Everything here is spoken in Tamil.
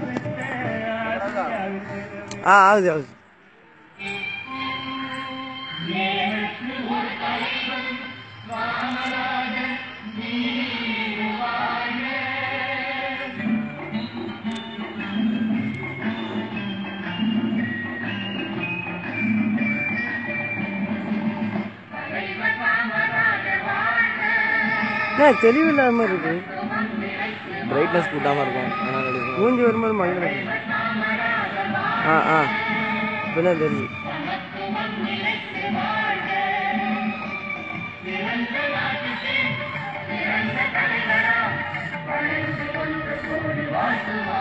ஆ ஆகுது ஆகுது என்ன தெளிவு இல்லாத மாதிரி இருக்கு பிரைட்னஸ் கூட்டாமல் இருக்கும் அதனால எடுக்கும். மூஞ்சி வரும்போது மங்கல ஆ ஆ இப்பதான் தெரியுது வாழ்த்துவார்